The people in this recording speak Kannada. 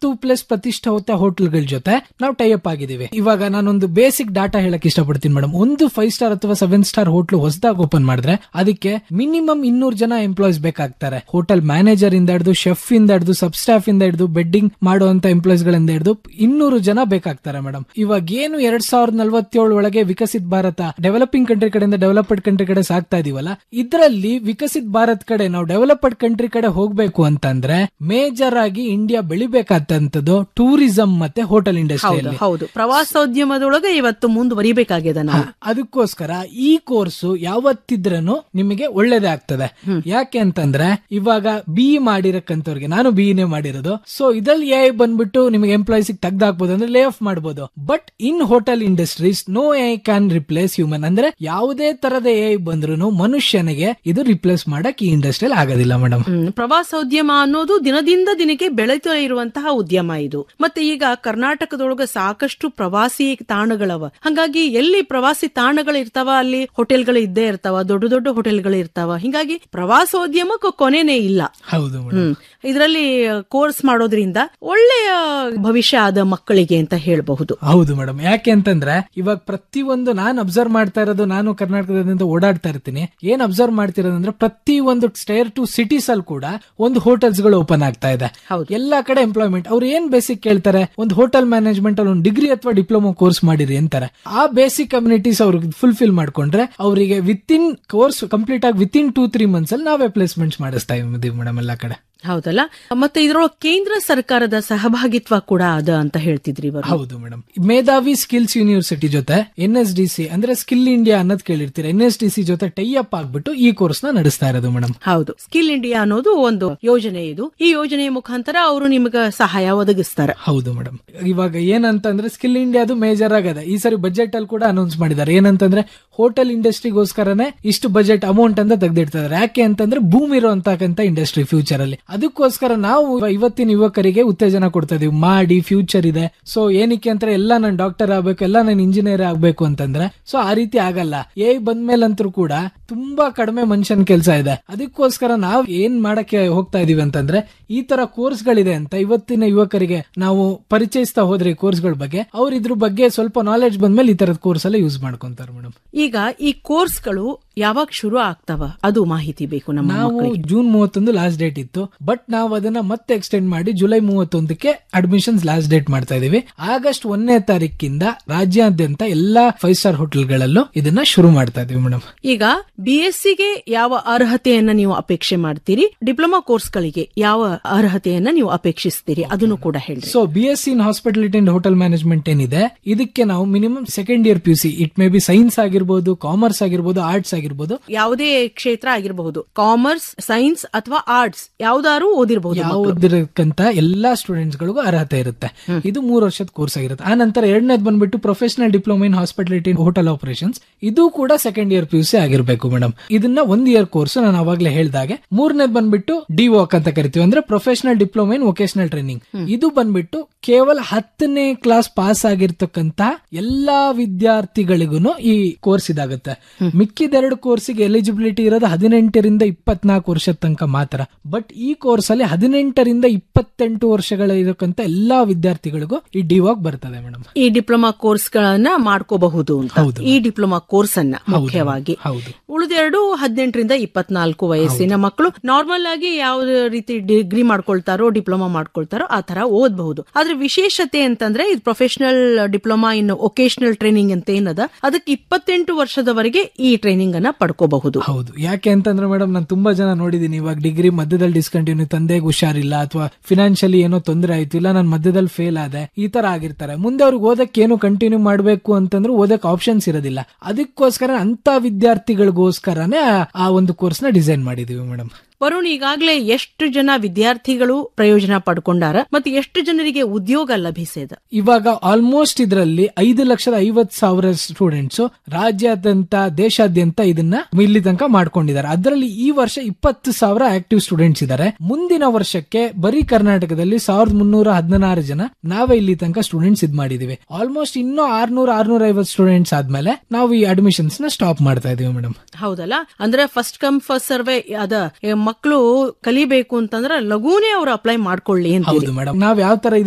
ಪ್ಲಸ್ ಪ್ರತಿಷ್ಠಾತ ಹೋಟೆಲ್ಗಳ ಜೊತೆ ನಾವು ಟೈಅಪ್ ಆಗಿದ್ದೀವಿ ಇವಾಗ ನಾನೊಂದು ಬೇಸಿಕ್ ಡಾಟಾ ಹೇಳಕ್ ಇಷ್ಟಪಡ್ತೀನಿ ಮೇಡಮ್ ಒಂದು ಫೈವ್ ಸ್ಟಾರ್ ಅಥವಾ ಸೆವೆನ್ ಸ್ಟಾರ್ ಹೋಟ್ಲು ಹೊಸದಾಗಿ ಓಪನ್ ಮಾಡಿದ್ರೆ ಅದಕ್ಕೆ ಮಿನಿಮಮ್ ಇನ್ನೂರು ಜನ ಎಂಪ್ಲಾಯ್ಸ್ ಬೇಕಾಗ್ತಾರೆ ಹೋಟೆಲ್ ಮ್ಯಾನೇಜರ್ ಇಂದ ಹಿಡಿದು ಶೆಫ್ ಇಂದ ಹಿಡಿದು ಸಬ್ ಸ್ಟಾಫ್ ಇಂದ ಹಿಡಿದು ಬೆಡ್ಡಿಂಗ್ ಮಾಡುವಂತ ಎಂಪ್ಲಾಯ್ಸ್ ಗಳಿಂದ ಹಿಡಿದು ಇನ್ನೂರು ಜನ ಬೇಕಾಗ್ತಾರೆ ಮೇಡಮ್ ಇವಾಗ ಏನು ಎರಡ್ ಸಾವಿರದ ನಲವತ್ತೇಳು ಒಳಗೆ ವಿಕಸಿತ ಭಾರತ ಡೆವಲಪಿಂಗ್ ಕಂಟ್ರಿ ಕಡೆಯಿಂದ ಡೆವಲಪ್ಡ್ ಕಂಟ್ರಿ ಕಡೆ ಸಾಕ್ತಾ ಇದೀವಲ್ಲ ಇದರಲ್ಲಿ ವಿಕಸಿತ ಭಾರತ್ ಕಡೆ ನಾವು ಡೆವಲಪ್ಡ್ ಕಂಟ್ರಿ ಕಡೆ ಹೋಗ್ಬೇಕು ಅಂತಂದ್ರೆ ಮೇಜರ್ ಆಗಿ ಇಂಡಿಯಾ ಬೆಳಿಬೇಕಾದಂತದ್ದು ಟೂರಿಸಂ ಮತ್ತೆ ಹೋಟೆಲ್ ಹೌದು ಇಂಡಸ್ಟ್ರಿ ಹೌದು ಪ್ರವಾಸೋದ್ಯಮದೊಳಗೆ ಇವತ್ತು ಮುಂದುವರಿಬೇಕಾಗಿದೆ ನಾವು ಅದಕ್ಕೋಸ್ಕರ ಈ ಕೋರ್ಸ್ ಯಾವತ್ತಿದ್ರೂ ನಿಮಗೆ ಒಳ್ಳೇದೇ ಆಗ್ತದೆ ಯಾಕೆ ಅಂತಂದ್ರೆ ಇವಾಗ ಬಿ ಮಾಡಿರಕ್ಕಂತವ್ರಿಗೆ ನಾನು ಬಿಇನೇ ಮಾಡಿರೋದು ಸೊ ಇದ್ರಲ್ಲಿ ಎ ಬಂದ್ಬಿಟ್ಟು ನಿಮಗೆ ಎಂಪ್ಲಾಯ್ಸ್ ತೆಗ್ದಾಕ್ಬೋದು ಅಂದ್ರೆ ಲೇ ಆಫ್ ಮಾಡಬಹುದು but in hotel industries no A can replace human ಅಂದ್ರೆ ಯಾವುದೇ ತರದ ಎ ಬಂದ್ರು ಮನುಷ್ಯನಿಗೆ ಇದು ರಿಪ್ಲೇಸ್ ಮಾಡಕ್ ಈ ಇಂಡಸ್ಟ್ರಿಯಲ್ಲಿ ಆಗೋದಿಲ್ಲ ಮೇಡಮ್ ಹ್ಮ್, ಪ್ರವಾಸೋದ್ಯಮ ಅನ್ನೋದು ದಿನದಿಂದ ದಿನಕ್ಕೆ ಬೆಳೀತಾ ಇರುವಂತಹ ಉದ್ಯಮ ಇದು ಮತ್ತೆ ಈಗ ಕರ್ನಾಟಕದೊಳಗೆ ಸಾಕಷ್ಟು ಪ್ರವಾಸಿ ತಾಣಗಳವ ಹಂಗಾಗಿ ಎಲ್ಲಿ ಪ್ರವಾಸಿ ತಾಣಗಳು ಇರ್ತಾವ ಅಲ್ಲಿ ಹೋಟೆಲ್ಗಳು ಇದ್ದೇ ಇರ್ತಾವ ದೊಡ್ಡ ದೊಡ್ಡ ಹೋಟೆಲ್ಗಳು ಇರ್ತಾವ ಹಿಂಗಾಗಿ ಪ್ರವಾಸೋದ್ಯಮಕ್ಕೆ ಕೊನೆನೇ ಇಲ್ಲ ಹೌದು ಮೇಡಮ್ ಹ್ಮ್ ಇದರಲ್ಲಿ ಕೋರ್ಸ್ ಮಾಡೋದ್ರಿಂದ ಒಳ್ಳೆಯ ಭವಿಷ್ಯ ಆದ ಮಕ್ಕಳಿಗೆ ಅಂತ ಹೇಳಬಹುದು ಹೌದು ಮೇಡಮ್ ಯಾಕೆ ಅಂತಂದ್ರೆ ಇವಾಗ ಪ್ರತಿ ಒಂದು ನಾನು ಅಬ್ಸರ್ವ್ ಮಾಡ್ತಾ ಇರೋದು ನಾನು ಕರ್ನಾಟಕದಿಂದ ಓಡಾಡ್ತಾ ಇರ್ತೀನಿ ಏನ್ ಅಬ್ಸರ್ವ್ ಮಾಡ್ತಿರೋದಂದ್ರೆ ಪ್ರತಿ ಒಂದು ಸ್ಟೇರ್ ಟು ಸಿಟೀಸ್ ಅಲ್ಲಿ ಕೂಡ ಒಂದು ಹೋಟೆಲ್ಸ್ ಗಳು ಓಪನ್ ಆಗ್ತಾ ಇದೆ ಹೌದು. ಎಲ್ಲಾ ಕಡೆ ಎಂಪ್ಲಾಯ್ಮೆಂಟ್ ಅವ್ರು ಏನ್ ಬೇಸಿಕ್ ಕೇಳ್ತಾರೆ ಒಂದು ಹೋಟೆಲ್ ಮ್ಯಾನೇಜ್ಮೆಂಟ್ ಅಲ್ಲಿ ಒಂದು ಡಿಗ್ರಿ ಅಥವಾ ಡಿಪ್ಲೊಮಾ ಕೋರ್ಸ್ ಮಾಡಿರಿ ಅಂತಾರೆ ಆ ಬೇಸಿಕ್ ಕಮ್ಯುನಿಟೀಸ್ ಅವ್ರಿಗೆ ಫುಲ್ಫಿಲ್ ಮಾಡ್ಕೊಂಡ್ರೆ ಅವರಿಗೆ ವಿತ್ ಇನ್ ಕೋರ್ಸ್ ಕಂಪ್ಲೀಟ್ ಆಗಿ within two three months ಅಲ್ಲಿ ನಾವೇ ಪ್ಲೇಸ್ಮೆಂಟ್ಸ್ ಮಾಡಿಸ್ತಾ ಇದೀವಿ ಮೇಡಮ್ ಎಲ್ಲಾ ಕಡೆ ಹೌದಲ್ಲ ಮತ್ತೆ ಇದ್ರೊಳಗೆ ಕೇಂದ್ರ ಸರ್ಕಾರದ ಸಹಭಾಗಿತ್ವ ಕೂಡ ಅದ ಅಂತ ಹೇಳ್ತಿದ್ರಿ ಇವರು ಹೌದು ಮೇಡಮ್ ಮೇಧಾವಿ ಸ್ಕಿಲ್ಸ್ ಯೂನಿವರ್ಸಿಟಿ ಜೊತೆ ಎನ್ ಎಸ್ ಡಿ ಸಿ ಅಂದ್ರೆ ಸ್ಕಿಲ್ ಇಂಡಿಯಾ ಅನ್ನೋದು ಕೇಳಿರ್ತೀರ ಎನ್ ಎಸ್ ಡಿ ಸಿ ಜೊತೆ ಟೈ ಅಪ್ ಆಗ್ಬಿಟ್ಟು ಈ ಕೋರ್ಸ್ ನ ನಡೆಸ್ತಾ ಇರೋದು ಮೇಡಮ್ ಹೌದು ಸ್ಕಿಲ್ ಇಂಡಿಯಾ ಅನ್ನೋದು ಒಂದು ಯೋಜನೆ ಇದು ಈ ಯೋಜನೆಯ ಮುಖಾಂತರ ಅವರು ನಿಮಗೆ ಸಹಾಯ ಒದಗಿಸ್ತಾರೆ ಹೌದು ಮೇಡಮ್ ಇವಾಗ ಏನಂತಂದ್ರೆ ಸ್ಕಿಲ್ ಇಂಡಿಯಾದು ಮೇಜರ್ ಆಗದೆ ಈ ಸರಿ ಬಜೆಟ್ ಅಲ್ಲಿ ಕೂಡ ಅನೌನ್ಸ್ ಮಾಡಿದ್ದಾರೆ ಏನಂತಂದ್ರೆ ಹೋಟೆಲ್ ಇಂಡಸ್ಟ್ರಿಗೋಸ್ಕರನೇ ಇಷ್ಟು ಬಜೆಟ್ ಅಮೌಂಟ್ ಅಂತ ತೆಗೆದಿಡ್ತಾರೆ ಯಾಕೆ ಅಂತಂದ್ರೆ ಭೂಮಿ ಇರುವಂತಕ್ಕಂತ ಇಂಡಸ್ಟ್ರಿ ಫ್ಯೂಚರ್ ಅಲ್ಲಿ ಅದಕ್ಕೋಸ್ಕರ ನಾವು ಇವತ್ತಿನ ಯುವಕರಿಗೆ ಉತ್ತೇಜನ ಕೊಡ್ತಾ ಇದೀವಿ ಮಾಡಿ ಫ್ಯೂಚರ್ ಇದೆ ಸೊ ಏನಕ್ಕೆ ಅಂತ ಎಲ್ಲ ನಾನು ಡಾಕ್ಟರ್ ಆಗ್ಬೇಕು ಎಲ್ಲ ನಾನು ಇಂಜಿನಿಯರ್ ಆಗ್ಬೇಕು ಅಂತಂದ್ರೆ ಸೊ ಆ ರೀತಿ ಆಗಲ್ಲ ಏ ಬಂದ್ಮೇಲಂತರೂ ಕೂಡ ತುಂಬಾ ಕಡಿಮೆ ಮನುಷ್ಯನ ಕೆಲಸ ಇದೆ ಅದಕ್ಕೋಸ್ಕರ ನಾವು ಏನ್ ಮಾಡಕ್ಕೆ ಹೋಗ್ತಾ ಇದೀವಿ ಅಂತಂದ್ರೆ ಈ ತರ ಕೋರ್ಸ್ ಗಳಿದೆ ಅಂತ ಇವತ್ತಿನ ಯುವಕರಿಗೆ ನಾವು ಪರಿಚಯಿಸ್ತಾ ಹೋದ್ರೆ ಈ ಕೋರ್ಸ್ ಗಳ ಬಗ್ಗೆ ಅವ್ರ ಇದ್ರ ಬಗ್ಗೆ ಸ್ವಲ್ಪ ನಾಲೆಜ್ ಬಂದ್ಮೇಲೆ ಈ ತರದ ಕೋರ್ಸ್ ಎಲ್ಲ ಯೂಸ್ ಮಾಡ್ಕೊಂತಾರೆ ಮೇಡಮ್ ಈಗ ಈ ಕೋರ್ಸ್ಗಳು ಯಾವಾಗ ಶುರು ಆಗ್ತಾವ ಅದು ಮಾಹಿತಿ ಬೇಕು ನಮ್ಮ ನಾವು ಮಕ್ಕಳಿಗೆ ಜೂನ್ ಮೂವತ್ತೊಂದು ಲಾಸ್ಟ್ ಡೇಟ್ ಇತ್ತು ಬಟ್ ನಾವು ಅದನ್ನ ಮತ್ತೆ ಎಕ್ಸ್ಟೆಂಡ್ ಮಾಡಿ ಜುಲೈ ಮೂವತ್ತೊಂದಕ್ಕೆ ಅಡ್ಮಿಷನ್ಸ್ ಲಾಸ್ಟ್ ಡೇಟ್ ಮಾಡ್ತಾ ಇದೀವಿ ಆಗಸ್ಟ್ ಒಂದನೇ ತಾರೀಕಿಂದ ರಾಜ್ಯಾದ್ಯಂತ ಎಲ್ಲಾ ಫೈವ್ ಸ್ಟಾರ್ ಹೋಟೆಲ್ಗಳಲ್ಲೂ ಇದನ್ನ ಶುರು ಮಾಡ್ತಾ ಇದೀವಿ ಮೇಡಮ್ ಈಗ ಬಿ ಎಸ್ ಸಿಗೆ ಯಾವ ಅರ್ಹತೆಯನ್ನ ನೀವು ಅಪೇಕ್ಷೆ ಮಾಡ್ತೀರಿ ಡಿಪ್ಲೊಮಾ ಕೋರ್ಸ್ಗಳಿಗೆ ಯಾವ ಅರ್ಹತೆಯನ್ನ ನೀವು ಅಪೇಕ್ಷಿಸ್ತೀರಿ ಅದನ್ನು ಕೂಡ ಹೇಳ್ರಿ so B S C in hospitality and hotel management ಏನಿದೆ ಇದಕ್ಕೆ ನಾವು minimum second year P U C it may be science ಆಗಿರ್ಬೋದು ಕಾಮರ್ಸ್ ಆಗಿರ್ಬೋದು ಆರ್ಟ್ಸ್ ಆಗಿರ್ಬೋದು ಯಾವುದೇ ಕ್ಷೇತ್ರ ಆಗಿರಬಹುದು ಕಾಮರ್ಸ್ ಸೈನ್ಸ್ ಅಥವಾ ಆರ್ಟ್ಸ್ ಯಾವ್ದಾರು ಓದಿರಬಹುದು ಯಾವುದಕ್ಕಂತ ಎಲ್ಲಾ ಸ್ಟೂಡೆಂಟ್ಸ್ ಗಳಿಗೂ ಅರ್ಹತೆ ಇರುತ್ತೆ ಇದು ಮೂರು ವರ್ಷದ ಕೋರ್ಸ್ ಆಗಿರುತ್ತೆ ಆ ನಂತರ ಎರಡನೇದು ಬಂದ್ಬಿಟ್ಟು professional diploma in hospitality hotel operations ಇದು ಕೂಡ second year P U C ಆಗಿರ್ಬೇಕು ಮೇಡಮ್ ಇದನ್ನ ಒಂದ್ ಇಯರ್ ಕೋರ್ಸ್ ನಾನು ಅವಾಗ್ಲೇ ಹೇಳ್ದಾಗೆ ಮೂರನೇದು ಬಂದ್ಬಿಟ್ಟು ಡಿ ವಾಕ್ ಅಂತ ಕರಿತೀವಿ ಅಂದ್ರೆ professional diploma in vocational training ಇದು ಬಂದ್ಬಿಟ್ಟು ಕೇವಲ ಹತ್ತನೇ ಕ್ಲಾಸ್ ಪಾಸ್ ಆಗಿರ್ತಕ್ಕಂತ ಎಲ್ಲಾ ವಿದ್ಯಾರ್ಥಿಗಳಿಗೂ ಈ ಕೋರ್ಸ್ ಇದಾಗುತ್ತೆ ಮಿಕ್ಕಿದೆರಡು ಕೋರ್ಸಿಗೆ ಎಲಿಜಿಬಿಲಿಟಿ ಇರೋದು ಹದಿನೆಂಟರಿಂದ ಇಪ್ಪತ್ನಾಲ್ಕು ವರ್ಷದ ತನಕ ಮಾತ್ರ ಬಟ್ ಈ ಕೋರ್ಸ್ ಅಲ್ಲಿ ಹದಿನೆಂಟರಿಂದ ಇಪ್ಪತ್ತೆಂಟು ವರ್ಷಗಳ ಇರಕ್ಕಂತ ಎಲ್ಲಾ ವಿದ್ಯಾರ್ಥಿಗಳಿಗೂ ಈ ಡಿವಾಕ್ ಬರ್ತದೆ ಮೇಡಮ್ ಈ ಡಿಪ್ಲೊಮಾ ಕೋರ್ಸ್ ಗಳನ್ನ ಮಾಡ್ಕೋಬಹುದು ಅಂತ ಹೌದು. ಈ ಡಿಪ್ಲೊಮಾ ಕೋರ್ಸ್ ಅನ್ನ ಮುಖ್ಯವಾಗಿ ಹೌದು ಉಳಿದೆರಡು ಹದಿನೆಂಟರಿಂದ ಇಪ್ಪತ್ನಾಲ್ಕು ವಯಸ್ಸಿನ ಮಕ್ಕಳು ನಾರ್ಮಲ್ ಆಗಿ ಯಾವ ರೀತಿ ಡಿಗ್ರಿ ಮಾಡ್ಕೊಳ್ತಾರೋ ಡಿಪ್ಲೊಮಾ ಮಾಡ್ಕೊಳ್ತಾರೋ ಆ ತರ ಓದಬಹುದು ಆದ್ರೆ ವಿಶೇಷತೆ ಅಂತಂದ್ರೆ ಇದು professional diploma in vocational training ಅಂತ ಏನದ ಅದಕ್ಕೆ ಇಪ್ಪತ್ತೆಂಟು ವರ್ಷದವರೆಗೆ ಈ ಟ್ರೈನಿಂಗ್ ಅನ್ನ ಪಡ್ಕೋಬಹುದು ಹೌದು ಯಾಕೆ ಅಂತಂದ್ರೆ ಮೇಡಮ್ ನಾನು ತುಂಬಾ ಜನ ನೋಡಿದೀನಿ ಇವಾಗ ಡಿಗ್ರಿ ಮಧ್ಯದಲ್ಲಿ ಡಿಸ್ಕಂಟಿನ್ಯೂ ತಂದೆಗೆ ಹುಷಾರಿಲ್ಲ ಅಥವಾ ಫಿನಾನ್ಷಿಯಲಿ ಏನೋ ತೊಂದರೆ ಆಯ್ತು ಇಲ್ಲ ನಾನು ಮಧ್ಯದಲ್ಲಿ ಫೇಲ್ ಆದೆ ಈ ತರ ಆಗಿರ್ತಾರೆ ಮುಂದೆ ಅವ್ರಿಗೆ ಓದಕ್ಕೆ ಏನು ಕಂಟಿನ್ಯೂ ಮಾಡಬೇಕು ಅಂತಂದ್ರೆ ಓದಕ್ ಆಪ್ಷನ್ಸ್ ಇರೋದಿಲ್ಲ ಅದಕ್ಕೋಸ್ಕರ ಅಂತ ವಿದ್ಯಾರ್ಥಿಗಳಿಗೋಸ್ಕರನೇ ಆ- ಆ ಒಂದು ಕೋರ್ಸ್ ನ ಡಿಸೈನ್ ಮಾಡಿದೀವಿ ಮೇಡಮ್ ವರುಣ್ ಈಗಾಗಲೇ ಎಷ್ಟು ಜನ ವಿದ್ಯಾರ್ಥಿಗಳು ಪ್ರಯೋಜನ ಪಡ್ಕೊಂಡಾರ ಮತ್ತೆ ಎಷ್ಟು ಜನರಿಗೆ ಉದ್ಯೋಗ ಲಭಿಸಿದ ಇವಾಗ ಆಲ್ಮೋಸ್ಟ್ ಇದರಲ್ಲಿ ಐದು ಲಕ್ಷದ ಐವತ್ ಸಾವಿರ ಸ್ಟೂಡೆಂಟ್ಸ್ ರಾಜ್ಯಾದ್ಯಂತ ದೇಶಾದ್ಯಂತ ಇದನ್ನ ಇಲ್ಲಿ ತನಕ ಮಾಡ್ಕೊಂಡಿದ್ದಾರೆ ಅದರಲ್ಲಿ ಈ ವರ್ಷ ಇಪ್ಪತ್ತು ಸಾವಿರ ಆಕ್ಟಿವ್ ಸ್ಟೂಡೆಂಟ್ಸ್ ಇದ್ದಾರೆ ಮುಂದಿನ ವರ್ಷಕ್ಕೆ ಬರೀ ಕರ್ನಾಟಕದಲ್ಲಿ ಸಾವಿರದ ಮುನ್ನೂರ ಹದಿನಾರು ಜನ ನಾವೇ ಇಲ್ಲಿ ತನಕ ಸ್ಟೂಡೆಂಟ್ಸ್ ಇದ್ ಮಾಡಿದೀವಿ ಆಲ್ಮೋಸ್ಟ್ ಇನ್ನೂ ಆರ್ನೂರ ಆರ್ನೂರ ಐವತ್ತು ಸ್ಟೂಡೆಂಟ್ಸ್ ಆದ್ಮೇಲೆ ನಾವು ಈ ಅಡ್ಮಿಷನ್ಸ್ ನ ಸ್ಟಾಪ್ ಮಾಡ್ತಾ ಇದೀವಿ ಮೇಡಮ್ ಹೌದಲ್ಲ ಅಂದ್ರೆ ಫಸ್ಟ್ ಕಮ್ ಫಸ್ಟ್ ಸರ್ವೆ ಅದ ಮಕ್ಕಳು ಕಲಿಬೇಕು ಅಂತಂದ್ರೆ ಲಘೂನೇ ಅವ್ರು ಅಪ್ಲೈ ಮಾಡ್ಕೊಳ್ಳಿ ಅಂತೀರಿ ಹೌದು ಮೇಡಮ್ ನಾವ್ ಯಾವ ತರ